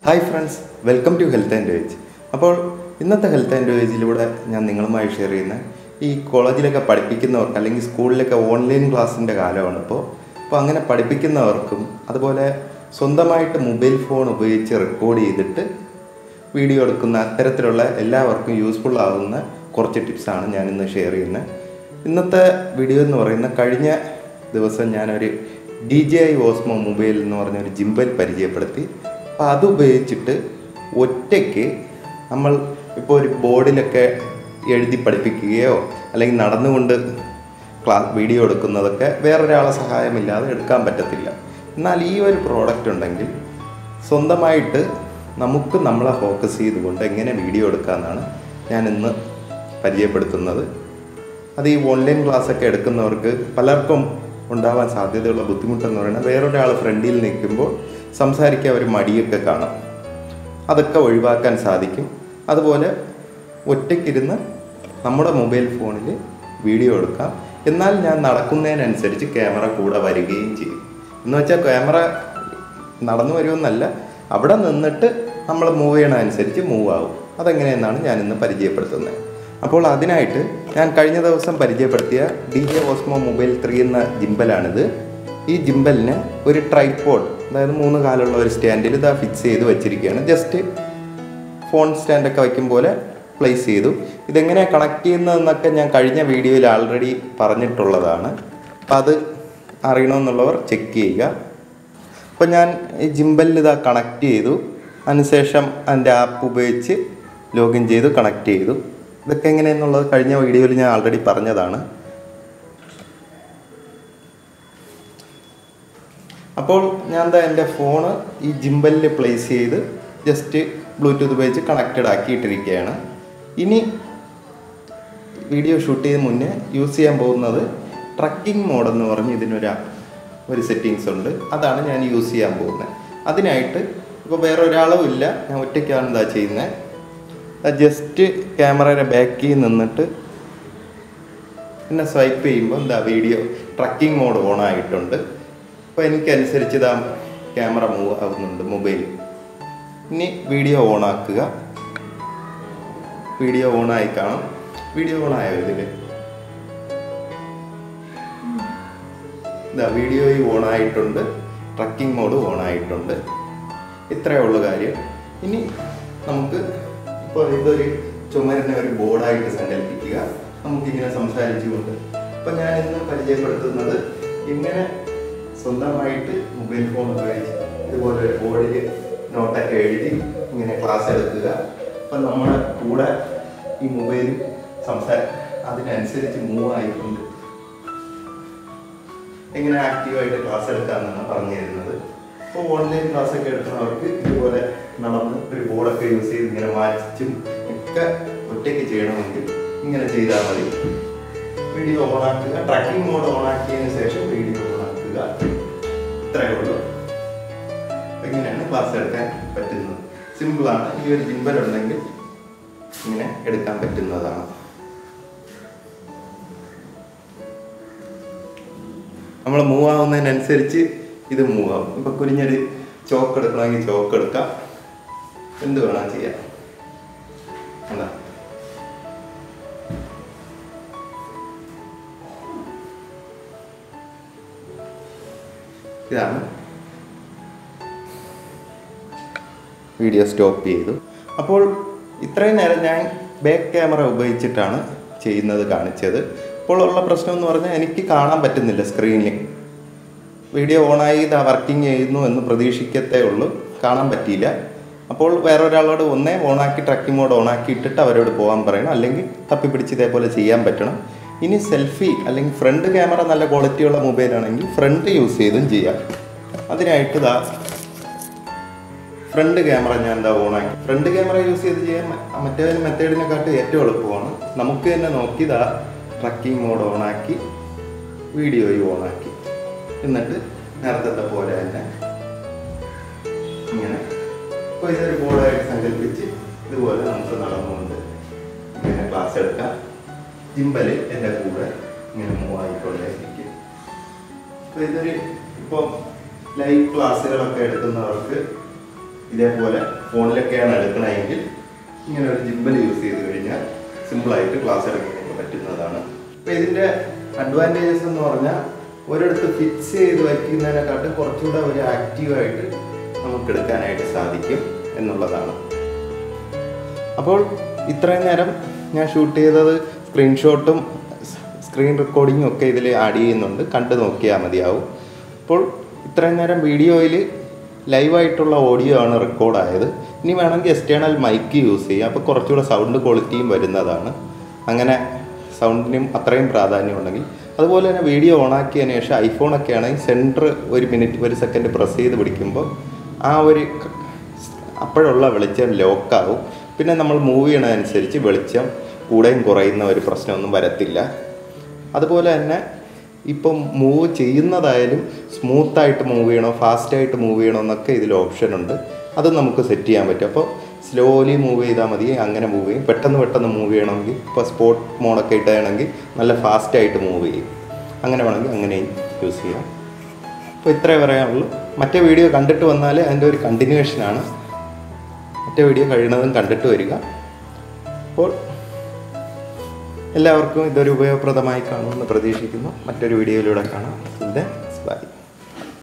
hi friends welcome to health and wage അപ്പോൾ ഇന്നത്തെ health and വേജിലൂടെ ഞാൻ നിങ്ങളുമായി ഷെയർ ചെയ്യുന്ന ഈ കോളേജിലൊക്കെ പഠിപ്പിക്കുന്നവർക്ക് അല്ലെങ്കിൽ സ്കൂളിലൊക്കെ ഓൺലൈൻ ക്ലാസ്സിൻ്റെ കാലമാണ് ഇപ്പോൾ അപ്പോൾ അങ്ങനെ പഠിപ്പിക്കുന്നവർക്കും അതുപോലെ സ്വന്തമായിട്ട് മൊബൈൽ ഫോൺ ഉപയോഗിച്ച് റെക്കോർഡ് ചെയ്തിട്ട് വീഡിയോ എടുക്കുന്ന അത്തരത്തിലുള്ള എല്ലാവർക്കും യൂസ്ഫുൾ ആവുന്ന കുറച്ച് ടിപ്സാണ് ഞാൻ ഇന്ന് ഷെയർ ചെയ്യുന്നത് ഇന്നത്തെ വീഡിയോ എന്ന് പറയുന്ന കഴിഞ്ഞ ദിവസം ഞാനൊരു D J I Osmo Mobile എന്ന് പറഞ്ഞ ഒരു ജിമ്പൽ പരിചയപ്പെടുത്തി അപ്പോൾ അത് ഉപയോഗിച്ചിട്ട് ഒറ്റയ്ക്ക് നമ്മൾ ഇപ്പോൾ ഒരു ബോർഡിലൊക്കെ എഴുതി പഠിപ്പിക്കുകയോ അല്ലെങ്കിൽ നടന്നുകൊണ്ട് ക്ലാസ് വീഡിയോ എടുക്കുന്നതൊക്കെ വേറൊരാളെ സഹായമില്ലാതെ എടുക്കാൻ പറ്റത്തില്ല എന്നാൽ ഈ ഒരു പ്രോഡക്റ്റ് ഉണ്ടെങ്കിൽ സ്വന്തമായിട്ട് നമുക്ക് നമ്മളെ ഫോക്കസ് ചെയ്തുകൊണ്ട് എങ്ങനെ വീഡിയോ എടുക്കാമെന്നാണ് ഞാൻ ഇന്ന് പരിചയപ്പെടുത്തുന്നത് അത് ഈ ഓൺലൈൻ ക്ലാസ് ഒക്കെ എടുക്കുന്നവർക്ക് പലർക്കും ഉണ്ടാവാൻ സാധ്യതയുള്ള ബുദ്ധിമുട്ടെന്ന് പറയുന്നത് വേറൊരാൾ ഫ്രണ്ടിൽ നിൽക്കുമ്പോൾ സംസാരിക്കാൻ ഒരു മടിയൊക്കെ കാണും അതൊക്കെ ഒഴിവാക്കാൻ സാധിക്കും അതുപോലെ ഒറ്റയ്ക്കിരുന്ന് നമ്മുടെ മൊബൈൽ ഫോണിൽ വീഡിയോ എടുക്കാം എന്നാൽ ഞാൻ നടക്കുന്നതിനനുസരിച്ച് ക്യാമറ കൂടെ വരികയും ചെയ്യും എന്ന് വെച്ചാൽ ക്യാമറ നടന്നു വരുമെന്നല്ല അവിടെ നിന്നിട്ട് നമ്മൾ മൂവ് ചെയ്യണതനുസരിച്ച് മൂവ് ആവും അതെങ്ങനെയെന്നാണ് ഞാൻ ഇന്ന് പരിചയപ്പെടുത്തുന്നത് അപ്പോൾ അതിനായിട്ട് ഞാൻ കഴിഞ്ഞ ദിവസം പരിചയപ്പെടുത്തിയ D J Osmo Mobile three എന്ന ജിമ്പലാണിത് ഈ ജിമ്പലിന് ഒരു ട്രൈപ്പോഡ് അതായത് മൂന്ന് കാലുള്ള ഒരു സ്റ്റാൻഡിൽ ഇതാ ഫിക്സ് ചെയ്ത് വെച്ചിരിക്കുകയാണ് ജസ്റ്റ് ഫോൺ സ്റ്റാൻഡൊക്കെ വയ്ക്കും പോലെ പ്ലേസ് ചെയ്തു ഇതെങ്ങനെ കണക്ട് ചെയ്യുന്നതെന്നൊക്കെ ഞാൻ കഴിഞ്ഞ വീഡിയോയിൽ ആൾറെഡി പറഞ്ഞിട്ടുള്ളതാണ് അപ്പം അത് അറിയണമെന്നുള്ളവർ ചെക്ക് ചെയ്യുക അപ്പോൾ ഞാൻ ഈ ജിമ്പലിൽ ഇതാ കണക്ട് ചെയ്തു അതിനുശേഷം അതിൻ്റെ ആപ്പ് ഉപയോഗിച്ച് ലോഗിൻ ചെയ്തു കണക്ട് ചെയ്തു ഇതൊക്കെ എങ്ങനെയെന്നുള്ളത് കഴിഞ്ഞ വീഡിയോയിൽ ഞാൻ ആൾറെഡി പറഞ്ഞതാണ് അപ്പോൾ ഞാൻ എന്താ എൻ്റെ ഫോണ് ഈ ജിമ്പലിൽ പ്ലേസ് ചെയ്ത് ജസ്റ്റ് ബ്ലൂടൂത്ത് ഉപയോഗിച്ച് കണക്റ്റഡ് ആക്കിയിട്ടിരിക്കുകയാണ് ഇനി വീഡിയോ ഷൂട്ട് ചെയ്ത് മുന്നേ യൂസ് ചെയ്യാൻ പോകുന്നത് ട്രക്കിംഗ് മോഡ് എന്ന് പറഞ്ഞ് ഇതിനൊരു ഒരു സെറ്റിങ്സ് ഉണ്ട് അതാണ് ഞാൻ യൂസ് ചെയ്യാൻ പോകുന്നത് അതിനായിട്ട് ഇപ്പോൾ വേറെ ഒരാളും ഇല്ല ഞാൻ ഒറ്റയ്ക്കാണ് എന്താ ചെയ്യുന്നത് ജസ്റ്റ് ക്യാമറയുടെ ബാക്കിൽ നിന്നിട്ട് പിന്നെ സ്വൈപ്പ് ചെയ്യുമ്പോൾ എന്താ വീഡിയോ ട്രക്കിംഗ് മോഡ് ഓൺ ആയിട്ടുണ്ട് അപ്പോൾ എനിക്കനുസരിച്ച് ഇതാ ക്യാമറ മൂവ് ആവുന്നുണ്ട് മൊബൈൽ ഇനി വീഡിയോ ഓൺ ആക്കുക വീഡിയോ ഓൺ ആയി കാണും വീഡിയോ ഓൺ ആയോ ഇതിൽ ഇതാ വീഡിയോ ഓൺ ആയിട്ടുണ്ട് ട്രക്കിംഗ് മോഡ് ഓൺ ആയിട്ടുണ്ട് ഇത്രയേ ഉള്ളൂ കാര്യം ഇനി നമുക്ക് ഇപ്പോൾ ഇതൊരു ചുമരിനെ ഒരു ബോർഡായിട്ട് സങ്കല്പിക്കുക നമുക്കിങ്ങനെ സംസാരിച്ചുകൊണ്ട് ഇപ്പം ഞാൻ ഇന്ന് പരിചയപ്പെടുത്തുന്നത് ഇങ്ങനെ സ്വന്തമായിട്ട് മൊബൈൽ ഫോൺ ഉപയോഗിച്ച് ഇതുപോലെ ഒരു ബോർഡിൽ നോട്ടൊക്കെ എഴുതി ഇങ്ങനെ ക്ലാസ് എടുക്കുക അപ്പം നമ്മുടെ കൂടെ ഈ മൊബൈൽ സംസാര അതിനനുസരിച്ച് മൂവ് ആയിട്ടുണ്ട് എങ്ങനെ ആക്റ്റീവായിട്ട് ക്ലാസ് എടുക്കാമെന്നാണ് പറഞ്ഞു തരുന്നത് ഇപ്പോൾ ഓൺലൈൻ ക്ലാസ് ഒക്കെ എടുക്കുന്നവർക്ക് ഇതുപോലെ നടന്ന് ഒരു ബോർഡൊക്കെ യൂസ് ചെയ്ത് ഇങ്ങനെ മാറ്റും ഒക്കെ ഒറ്റയ്ക്ക് ചെയ്യണമെങ്കിൽ ഇങ്ങനെ ചെയ്താൽ മതി വീഡിയോ ഓൺ ആക്കുക ട്രാക്കിംഗ് മോഡ് ഓൺ ആക്കിയതിന് ശേഷം വീഡിയോ ഓൺ ആക്കുക ഇത്രയേ ഉള്ളൂ ഇങ്ങനെയാണ് ക്ലാസ് എടുക്കാൻ പറ്റുന്നത് സിമ്പിളാണ് ഈ ഒരു ജിമ്പൽ ഉണ്ടെങ്കിൽ ഇങ്ങനെ എടുക്കാൻ പറ്റുന്നതാണ് നമ്മൾ മൂവ് ആവുന്നതിനനുസരിച്ച് ഇത് മൂവ് ആവും ഇപ്പൊ കുരിഞ്ഞൊരു ചോക്ക് എടുക്കണമെങ്കിൽ ചോക്ക് എടുക്കാം എന്ത് വേണം ചെയ്യാം എന്താ ഇതാണ് വീഡിയോ സ്റ്റോപ്പ് ചെയ്തു അപ്പോൾ ഇത്രയും നേരം ഞാൻ ബാക്ക് ക്യാമറ ഉപയോഗിച്ചിട്ടാണ് ചെയ്യുന്നത് കാണിച്ചത് ഇപ്പോൾ ഉള്ള പ്രശ്നം എന്ന് പറഞ്ഞാൽ എനിക്ക് കാണാൻ പറ്റുന്നില്ല സ്ക്രീനിൽ വീഡിയോ ഓണായി ഇതാ വർക്കിംഗ് ചെയ്യുന്നു എന്ന് പ്രതീക്ഷിക്കത്തേ ഉള്ളൂ കാണാൻ പറ്റിയില്ല അപ്പോൾ വേറൊരാളോട് ഒന്നേ ഓണാക്കി ട്രക്കിംഗ് മോഡ് ഓണാക്കി ഇട്ടിട്ട് അവരോട് പോകാൻ പറയണം അല്ലെങ്കിൽ തപ്പിപ്പിടിച്ച് ഇതേപോലെ ചെയ്യാൻ പറ്റണം ഇനി സെൽഫി അല്ലെങ്കിൽ ഫ്രണ്ട് ക്യാമറ നല്ല ക്വാളിറ്റിയുള്ള മൊബൈൽ ആണെങ്കിൽ ഫ്രണ്ട് യൂസ് ചെയ്തും ചെയ്യാം അതിനായിട്ട് ഇതാ ഫ്രണ്ട് ക്യാമറ ഞാൻ എന്താ ഓണാക്കി ഫ്രണ്ട് ക്യാമറ യൂസ് ചെയ്ത് ചെയ്യാൻ മറ്റേ മെത്തേഡിനെക്കാട്ടും ഏറ്റവും എളുപ്പമാണ് നമുക്ക് തന്നെ നോക്കി ഇതാ ട്രക്കിംഗ് മോഡ് ഓണാക്കി വീഡിയോയും ഓണാക്കി എന്നിട്ട് നേരത്തെ പോലെ തന്നെ ഇങ്ങനെ ഇപ്പോൾ ഇതൊരു ബോർഡായിട്ട് സങ്കല്പിച്ച് ഇതുപോലെ നമുക്ക് നടന്നുകൊണ്ട് ഇങ്ങനെ ക്ലാസ് എടുക്കാം ജിമ്പല് എൻ്റെ കൂടെ ഇങ്ങനെ മൂവ് ആയിക്കൊണ്ടേയിരിക്കും അപ്പോൾ ഇതൊരു ഇപ്പോൾ ലൈവ് ക്ലാസ്സുകളൊക്കെ എടുക്കുന്നവർക്ക് ഇതേപോലെ ഫോണിലൊക്കെയാണ് എടുക്കണമെങ്കിൽ ഇങ്ങനെ ഒരു ജിമ്പൽ യൂസ് ചെയ്ത് കഴിഞ്ഞാൽ സിമ്പിളായിട്ട് ക്ലാസ് എടുക്കാൻ പറ്റുന്നതാണ് അപ്പോൾ ഇതിൻ്റെ അഡ്വാൻറ്റേജസ് എന്ന് പറഞ്ഞാൽ ഒരിടത്ത് ഫിക്സ് ചെയ്ത് വയ്ക്കുന്നതിനെക്കാട്ടും കുറച്ചുകൂടെ ഒരു ആക്റ്റീവായിട്ട് നമുക്ക് എടുക്കാനായിട്ട് സാധിക്കും എന്നുള്ളതാണ് അപ്പോൾ ഇത്രയും നേരം ഞാൻ ഷൂട്ട് ചെയ്തത് സ്ക്രീൻഷോട്ടും സ്ക്രീൻ റെക്കോർഡിങ്ങും ഒക്കെ ഇതിൽ ആഡ് ചെയ്യുന്നുണ്ട് കണ്ടു നോക്കിയാൽ മതിയാവും അപ്പോൾ ഇത്രയും നേരം വീഡിയോയിൽ ലൈവായിട്ടുള്ള ഓഡിയോ ആണ് റെക്കോർഡായത് ഇനി വേണമെങ്കിൽ എക്സ്റ്റേണൽ മൈക്ക് യൂസ് ചെയ്യാം അപ്പോൾ കുറച്ചുകൂടെ സൗണ്ട് ക്വാളിറ്റിയും വരുന്നതാണ് അങ്ങനെ സൗണ്ടിനും അത്രയും പ്രാധാന്യം ഉണ്ടെങ്കിൽ അതുപോലെ തന്നെ വീഡിയോ ഓണാക്കിയതിന് ശേഷം ഐഫോണൊക്കെ ആണെങ്കിൽ സെൻറ്റർ ഒരു മിനിറ്റ് ഒരു സെക്കൻഡ് പ്രസ് ചെയ്ത് പിടിക്കുമ്പോൾ ആ ഒരു ക- അപ്പോഴുള്ള വെളിച്ചം ലോക്കാവും പിന്നെ നമ്മൾ മൂവ് ചെയ്യണതനുസരിച്ച് വെളിച്ചം കൂടെയും കുറയുന്ന ഒരു പ്രശ്നമൊന്നും വരത്തില്ല അതുപോലെ തന്നെ ഇപ്പം മൂവ് ചെയ്യുന്നതായാലും സ്മൂത്തായിട്ട് മൂവ് ചെയ്യണോ ഫാസ്റ്റായിട്ട് മൂവ് ചെയ്യണോ എന്നൊക്കെ ഇതിൽ ഓപ്ഷൻ ഉണ്ട് അത് നമുക്ക് സെറ്റ് ചെയ്യാൻ പറ്റും അപ്പോൾ സ്ലോലി മൂവ് ചെയ്താൽ മതി അങ്ങനെ മൂവ് ചെയ്യും പെട്ടെന്ന് പെട്ടെന്ന് മൂവ് ചെയ്യണമെങ്കിൽ ഇപ്പോൾ സ്പോർട്ട് മോഡൊക്കെ ഇടുകയാണെങ്കിൽ നല്ല ഫാസ്റ്റായിട്ട് മൂവ് ചെയ്യും അങ്ങനെ വേണമെങ്കിൽ അങ്ങനെയും യൂസ് ചെയ്യാം അപ്പോൾ ഇത്രേ പറയാനുള്ളൂ മറ്റേ വീഡിയോ കണ്ടിട്ട് വന്നാൽ അതിൻ്റെ ഒരു കണ്ടിന്യൂവേഷനാണ് മറ്റേ വീഡിയോ കഴിയുന്നതും കണ്ടിട്ട് വരിക അപ്പോൾ എല്ലാവർക്കും ഇതൊരു ഉപയോഗപ്രദമായി കാണുമെന്ന് പ്രതീക്ഷിക്കുന്നു മറ്റൊരു വീഡിയോയിലൂടെ കാണാം ബൈ